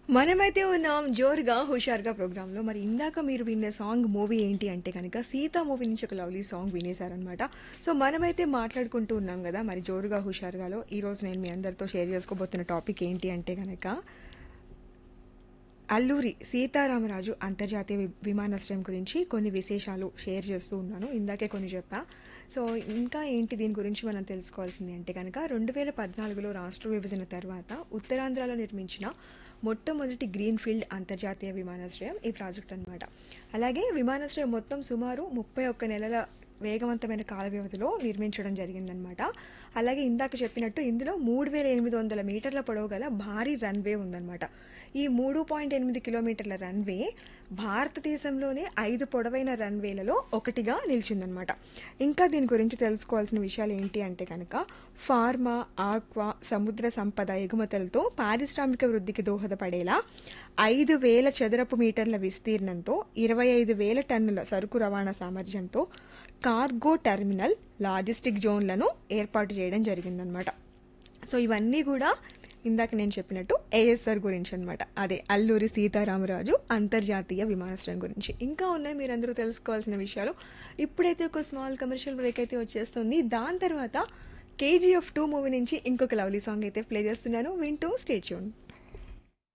మనమైతే ఉన్నాం జోరుగా హుషారుగా ప్రోగ్రాంలో మరి ఇందాక మీరు విన్న సాంగ్ మూవీ ఏంటి అంటే కనుక సీతా మూవీ నుంచి ఒక లవ్లీ సాంగ్ వినేశారనమాట సో మనమైతే మాట్లాడుకుంటూ ఉన్నాం కదా మరి జోరుగా హుషారుగాలో ఈ రోజు నేను మీ అందరితో షేర్ చేసుకోబోతున్న టాపిక్ ఏంటి అంటే కనుక అల్లూరి సీతారామరాజు అంతర్జాతీయ వి- విమానాశ్రయం గురించి కొన్ని విశేషాలు షేర్ చేస్తూ ఉన్నాను ఇందాకే కొన్ని చెప్పా సో ఇంకా ఏంటి దీని గురించి మనం తెలుసుకోవాల్సింది అంటే కనుక రెండు వేల పద్నాలుగులో రాష్ట్ర విభజన తర్వాత ఉత్తరాంధ్రలో నిర్మించిన మొట్టమొదటి గ్రీన్ ఫీల్డ్ అంతర్జాతీయ విమానాశ్రయం ఈ ప్రాజెక్ట్ అన్నమాట అలాగే విమానాశ్రయం మొత్తం సుమారు ముప్పై ఒక్క నెలల వేగవంతమైన కాల వ్యవధిలో నిర్మించడం జరిగిందనమాట అలాగే ఇందాక చెప్పినట్టు ఇందులో మూడు వేల ఎనిమిది వందల మీటర్ల పొడవు గల భారీ రన్వే ఉందన్నమాట ఈ మూడు పాయింట్ ఎనిమిది కిలోమీటర్ల రన్వే భారతదేశంలోనే ఐదు పొడవైన రన్వేలలో ఒకటిగా నిలిచిందనమాట ఇంకా దీని గురించి తెలుసుకోవాల్సిన విషయాలు ఏంటి అంటే కనుక ఫార్మా ఆక్వా సముద్ర సంపద ఎగుమతులతో పారిశ్రామిక వృద్ధికి దోహదపడేలా ఐదు వేల చదరపు మీటర్ల విస్తీర్ణంతో ఇరవై ఐదు వేల టన్నుల సరుకు రవాణా సామర్థ్యంతో కార్గో టెర్మినల్ లాజిస్టిక్ జోన్లను ఏర్పాటు చేయడం జరిగిందనమాట సో ఇవన్నీ కూడా ఇందాక నేను చెప్పినట్టు ఏఎస్ఆర్ గురించి అనమాట అదే అల్లూరి సీతారామరాజు అంతర్జాతీయ విమానాశ్రయం గురించి ఇంకా ఉన్నాయి మీరందరూ తెలుసుకోవాల్సిన విషయాలు ఇప్పుడైతే ఒక స్మాల్ కమర్షియల్ బ్రేక్ అయితే వచ్చేస్తుంది దాని తర్వాత కేజీఎఫ్ టూ మూవీ నుంచి ఇంకొక లవ్లీ సాంగ్ అయితే ప్లే చేస్తున్నాను వింటూ స్టేట్యూన్